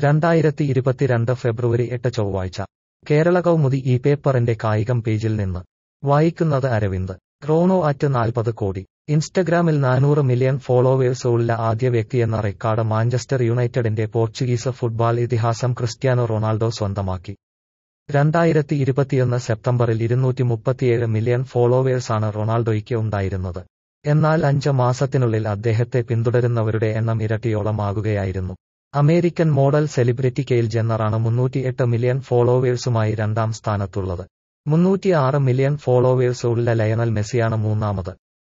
രണ്ടായിരത്തി ഇരുപത്തിരണ്ട് ഫെബ്രുവരി എട്ട് ചൊവ്വാഴ്ച കേരള കൗമുദി ഈ പേപ്പറിന്റെ കായികം പേജിൽ നിന്ന് വായിക്കുന്നത് അരവിന്ദ് റോണോ അറ്റ് നാൽപ്പത് കോടി ഇൻസ്റ്റഗ്രാമിൽ നാനൂറ് മില്യൺ ഫോളോവേഴ്സ് ഉള്ള ആദ്യ വ്യക്തിയെന്ന റെക്കോർഡ് മാഞ്ചസ്റ്റർ യുണൈറ്റഡിന്റെ പോർച്ചുഗീസ് ഫുട്ബോൾ ഇതിഹാസം ക്രിസ്ത്യാനോ റൊണാൾഡോ സ്വന്തമാക്കി രണ്ടായിരത്തി ഇരുപത്തിയൊന്ന് സെപ്റ്റംബറിൽ ഇരുന്നൂറ്റി മുപ്പത്തിയേഴ് മില്യൺ ഫോളോവേഴ്സാണ് റൊണാൾഡോയ്ക്ക് ഉണ്ടായിരുന്നത് എന്നാൽ അഞ്ച് മാസത്തിനുള്ളിൽ അദ്ദേഹത്തെ പിന്തുടരുന്നവരുടെ എണ്ണം ഇരട്ടിയോളമാകുകയായിരുന്നു അമേരിക്കൻ മോഡൽ സെലിബ്രിറ്റി കെയിൽ ജെന്നറാണ് മുന്നൂറ്റിയെട്ട് മില്യൺ ഫോളോവേഴ്സുമായി രണ്ടാം സ്ഥാനത്തുള്ളത് മുന്നൂറ്റിയാറ് മില്യൺ ഫോളോവേഴ്സ് ഉള്ള ലയണൽ മെസ്സിയാണ് മൂന്നാമത്